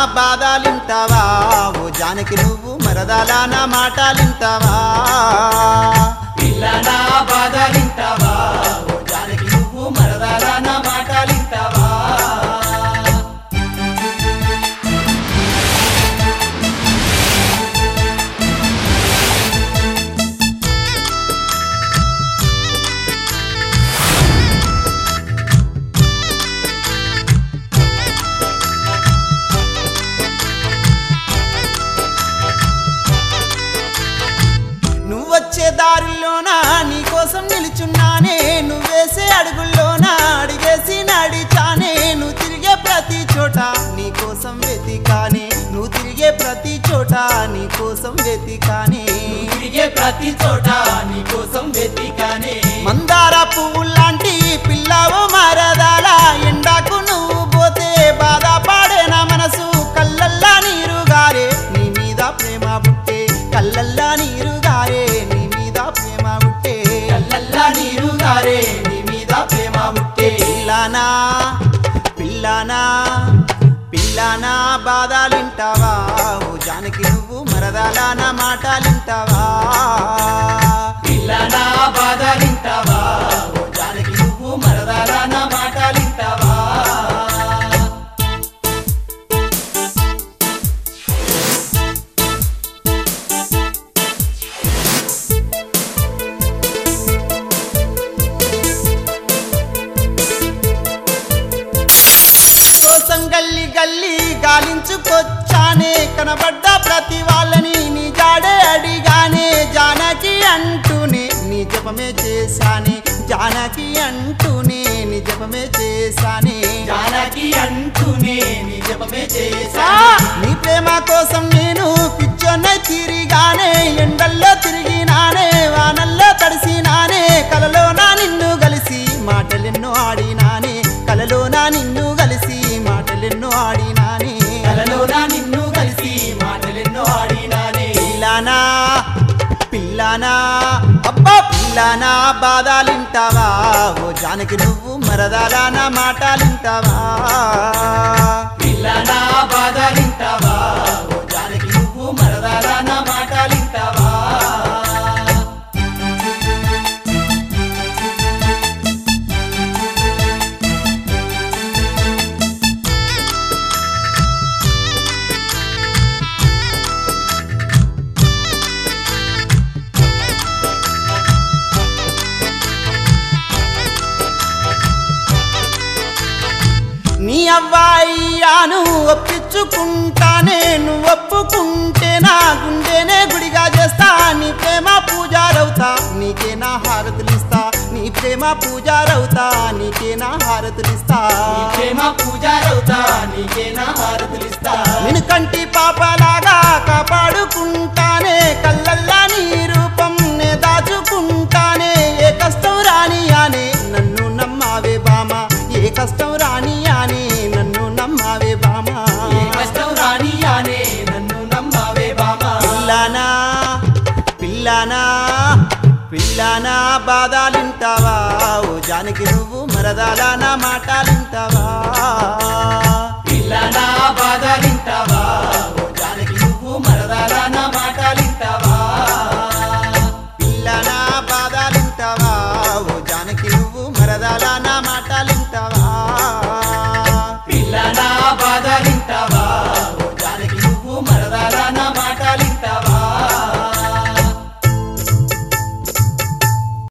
బాధలింటావా ఓ జానకి నువ్వు మరదాల నా మాటలింటావా పిల్ల నా బాధలింటావా ఓ జానకి నువ్వు మరదాల నా మాటలింటావా నువ్వొచ్చే దారిలోనా నీ కోసం నిలుచున్నానే నువ్వేసే అడుగుల్లోనా అడిగేసి నడిచానే నువ్వు తిరిగే ప్రతి చోట నీ కోసం వెతికానే నువ్వు తిరిగే ప్రతి చోట నీ కోసం వెతికానే తిరిగే ప్రతి చోట నీ కోసం వెతికానే మందార పువ్వులాంటి పిల్లవు మరదాల ఎండాకు నువ్వు పోతే బాధపడే నా మనసు కళ్ళల్లా నీరు గారే నీ మీద ప్రేమ పుట్టే కళ్ళల్లా నీరు గారే నీ మీద ప్రేమ పుట్టే కళ్ళల్లా నీరు గారే నీ మీద ప్రేమ ముట్టే పిల్లనా పిల్లనా పిల్లనా బాధలింటావా ఓ జానకి నువ్వు మరదాల నా మాటలింటావా పిల్ల నా బాధలింటావా ఓ జానకి నువ్వు మరదాల నా మాటలింటావా కోసం గల్లి గల్లి గాలించుకొచ్చానే కనబడ్డ ప్రతి వాళ్ళని నీ జాడే అడిగానే జానకి అంటూనే నీ జపమే చేశానే జానకి అంటూనే నీ జపమే చేశానే జానకి అంటూనే నీ జపమే ఆ! చేశా నీ ప్రేమ కోసం నేను పిచ్చొన్న తిరిగానే ఎండల్లో తిరిగినానే వానల్లో తడిసినానే కలలో నా నిన్ను కలిసి మాటలెన్నో ఆడినానే కలలో నా నిన్ను కలిసి మాటలెన్నో ఆడినానే కలలోనా నిన్ను కలిసి మాటలెన్నో ఆడినానే పిల్లనా పిల్లనా అబ్బా పిల్లనా బాధలింటావా ఓ జానకి నువ్వు మరదాల నా మాటలింటావా పిల్ల నా బాధలింటావా ఓ జానకి నువ్వు మరదాల నా మాటలింటావా నీ అవ్వాయియాను ఒప్పించుకుంటానే నువ్వు ఒప్పుకుంటే నా గుండెనే గుడిగా చేస్తా నీ ప్రేమ పూజారవుతా నీకే నా హారతులిస్తా నీ ప్రేమ పూజారవుతా నీకే నా హారతులిస్తా నీ ప్రేమ పూజారవుతా నీకే నా హారతులిస్తా నేను కంటి పాపలాగా కాపాడుకుంటానే కళ్ళల్లా నీ రూపం నే దాచుకుంటానే ఏ కష్టం రాని అనే నన్ను నమ్మావే బామ ఏ కష్టం రాని అనే నన్ను నమ్మావే బామ ఏ కష్టం రాని అనే నన్ను నమ్మావే బామా పిల్లనా పిల్లనా పిల్లనా బాధలింటావా ఓ జానకి నువ్వు మరదాల నా మాటలింటావా పిల్ల నా బాధలింటావా